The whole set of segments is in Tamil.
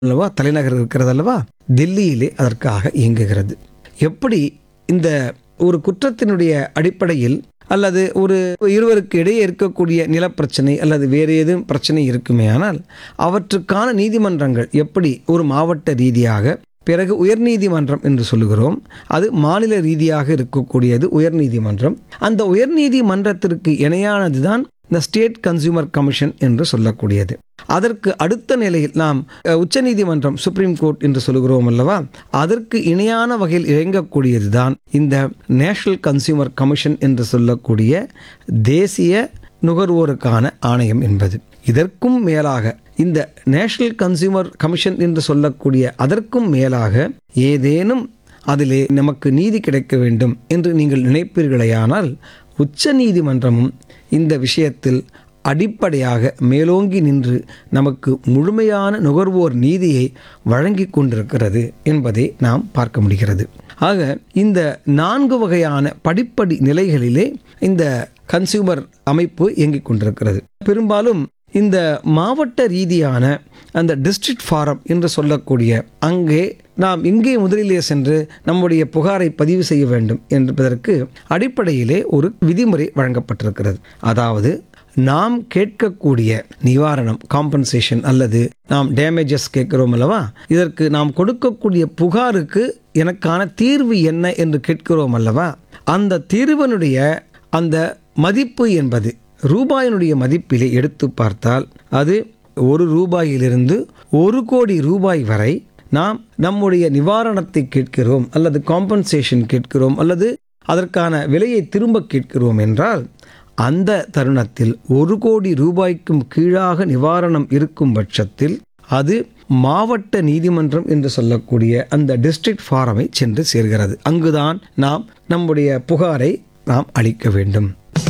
அல்லவா தலைநகர் இருக்கிறது அல்லவா தில்லியிலே அதற்காக இயங்குகிறது எப்படி இந்த ஒரு குற்றத்தினுடைய அடிப்படையில் அல்லது ஒரு இருவருக்கு இடையே இருக்கக்கூடிய நிலப்பிரச்சனை அல்லது வேறு ஏதும் பிரச்சனை இருக்குமே ஆனால் அவற்றுக்கான நீதிமன்றங்கள் எப்படி ஒரு மாவட்ட ரீதியாக பிறகு உயர்நீதிமன்றம் என்று சொல்லுகிறோம் அது மாநில ரீதியாக இருக்கக்கூடியது உயர்நீதிமன்றம் அந்த உயர்நீதிமன்றத்திற்கு இணையானதுதான் இந்த ஸ்டேட் கன்சியூமர் கமிஷன் என்று சொல்லக்கூடியது அதற்கு அடுத்த நிலையில் நாம் அஹ், உச்சநீதிமன்றம் சுப்ரீம் கோர்ட் என்று சொல்லுகிறோம் அல்லவா அதற்கு இணையான வகையில் இயங்கக்கூடியது தான் இந்த நேஷனல் கன்சியூமர் கமிஷன் என்று சொல்லக்கூடிய தேசிய நுகர்வோருக்கான ஆணையம் என்பது இதற்கும் மேலாக இந்த நேஷனல் கன்சியூமர் கமிஷன் என்று சொல்லக்கூடிய அதற்கும் மேலாக ஏதேனும் அதிலே நமக்கு நீதி கிடைக்க வேண்டும் என்று நீங்கள் நினைப்பீர்களேயானால் உச்ச நீதிமன்றமும் இந்த விஷயத்தில் அடிப்படையாக மேலோங்கி நின்று நமக்கு முழுமையான நுகர்வோர் நீதியை வழங்கி கொண்டிருக்கிறது என்பதை நாம் பார்க்க முடிகிறது ஆக இந்த நான்கு வகையான படிப்படி நிலைகளிலே இந்த கன்சியூமர் அமைப்பு இயங்கிக் கொண்டிருக்கிறது பெரும்பாலும் இந்த மாவட்ட ரீதியான அந்த டிஸ்ட்ரிக்ட் ஃபாரம் என்று சொல்லக்கூடிய அங்கே நாம் இங்கே முதலிலே சென்று நம்முடைய புகாரை பதிவு செய்ய வேண்டும் என்பதற்கு அடிப்படையிலே ஒரு விதிமுறை வழங்கப்பட்டிருக்கிறது அதாவது நாம் கேட்கக்கூடிய நிவாரணம் காம்பன்சேஷன் அல்லது நாம் டேமேஜஸ் கேட்கிறோம் அல்லவா இதற்கு நாம் கொடுக்கக்கூடிய புகாருக்கு எனக்கான தீர்வு என்ன என்று கேட்கிறோம் அல்லவா அந்த தீர்வனுடைய அந்த மதிப்பு என்பது ரூபாயினுடைய மதிப்பிலே எடுத்து பார்த்தால் அது ஒரு ரூபாயிலிருந்து ஒரு கோடி ரூபாய் வரை நாம் நம்முடைய நிவாரணத்தை கேட்கிறோம் அல்லது காம்பன்சேஷன் கேட்கிறோம் அல்லது அதற்கான விலையை திரும்ப கேட்கிறோம் என்றால் அந்த தருணத்தில் ஒரு கோடி ரூபாய்க்கும் கீழாக நிவாரணம் இருக்கும் பட்சத்தில் அது மாவட்ட நீதிமன்றம் என்று சொல்லக்கூடிய அந்த டிஸ்ட்ரிக்ட் ஃபாரமை சென்று சேர்கிறது அங்குதான் நாம் நம்முடைய புகாரை நாம் அளிக்க வேண்டும்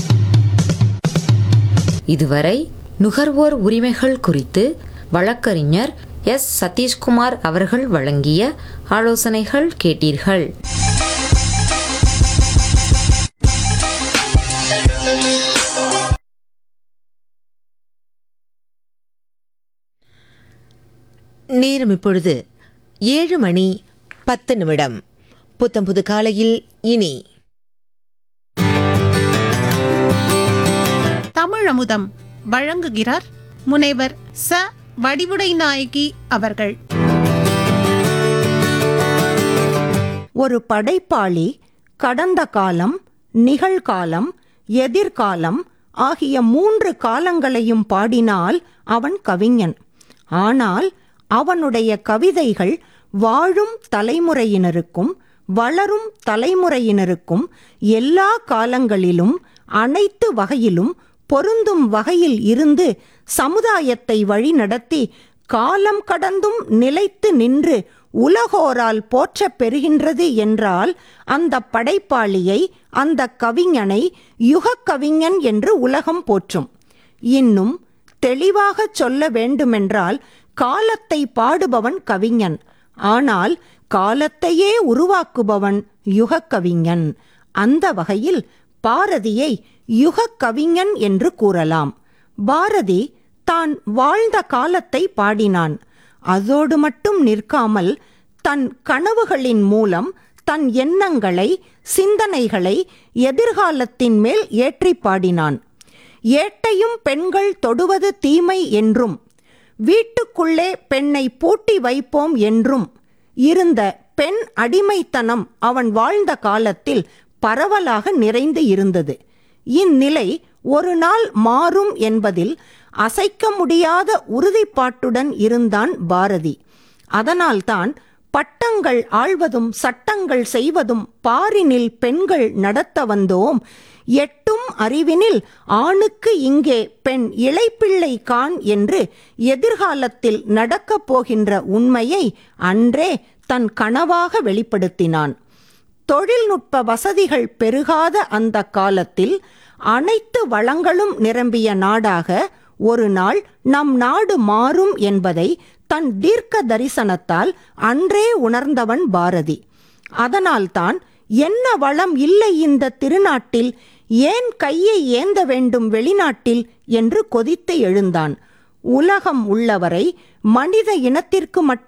இதுவரை நுகர்வோர் உரிமைகள் குறித்து வழக்கறிஞர் எஸ் சதீஷ்குமார் அவர்கள் வழங்கிய ஆலோசனைகள் கேட்டீர்கள் நேரம் இப்பொழுது ஏழு மணி பத்து நிமிடம் புத்தம்புது காலையில் இனி தமிழமுதம் வழங்குகிறார் முனைவர் ச வடிவுடை நாயகி அவர்கள் ஒரு படைப்பாளி கடந்த காலம் நிகழ்காலம் எதிர்காலம் ஆகிய மூன்று காலங்களையும் பாடினால் அவன் கவிஞன் ஆனால் அவனுடைய கவிதைகள் வாழும் தலைமுறையினருக்கும் வளரும் தலைமுறையினருக்கும் எல்லா காலங்களிலும் அனைத்து வகையிலும் பொருந்தும் வகையில் இருந்து சமுதாயத்தை வழிநடத்தி காலம் கடந்தும் நிலைத்து நின்று உலகோரால் போற்றப் பெறுகின்றது என்றால் அந்த படைப்பாளியை அந்த கவிஞனை யுகக் கவிஞன் என்று உலகம் போற்றும் இன்னும் தெளிவாகச் சொல்ல வேண்டுமென்றால் காலத்தை பாடுபவன் கவிஞன் ஆனால் காலத்தையே உருவாக்குபவன் யுகக் கவிஞன் அந்த வகையில் பாரதியை யுகக் கவிஞன் என்று கூறலாம் பாரதி தான் வாழ்ந்த காலத்தை பாடினான் அதோடு மட்டும் நிற்காமல் தன் கனவுகளின் மூலம் தன் எண்ணங்களை சிந்தனைகளை எதிர்காலத்தின் மேல் ஏற்றிப் பாடினான் ஏட்டையும் பெண்கள் தொடுவது தீமை என்றும் வீட்டுக்குள்ளே பெண்ணை பூட்டி வைப்போம் என்றும் இருந்த பெண் அடிமைத்தனம் அவன் வாழ்ந்த காலத்தில் பரவலாக நிறைந்து இருந்தது இந்நிலை ஒரு நாள் மாறும் என்பதில் அசைக்க முடியாத உறுதிப்பாட்டுடன் இருந்தான் பாரதி அதனால்தான் பட்டங்கள் ஆள்வதும் சட்டங்கள் செய்வதும் பாரினில் பெண்கள் நடத்த வந்தோம் எட்டும் அறிவினில் ஆணுக்கு இங்கே பெண் இளைப்பிள்ளை கான் என்று எதிர்காலத்தில் நடக்கப் போகின்ற உண்மையை அன்றே தன் கனவாக வெளிப்படுத்தினான் தொழில்நுட்ப வசதிகள் பெருகாத அந்த காலத்தில் அனைத்து வளங்களும் நிரம்பிய நாடாக ஒரு நாள் நம் நாடு மாறும் என்பதை தன் தீர்க்க தரிசனத்தால் அன்றே உணர்ந்தவன் பாரதி அதனால்தான் என்ன வளம் இல்லை இந்த திருநாட்டில் ஏன் கையை ஏந்த வேண்டும் வெளிநாட்டில் என்று கொதித்து எழுந்தான் உலகம் உள்ளவரை மனித இனத்திற்கு மட்டும்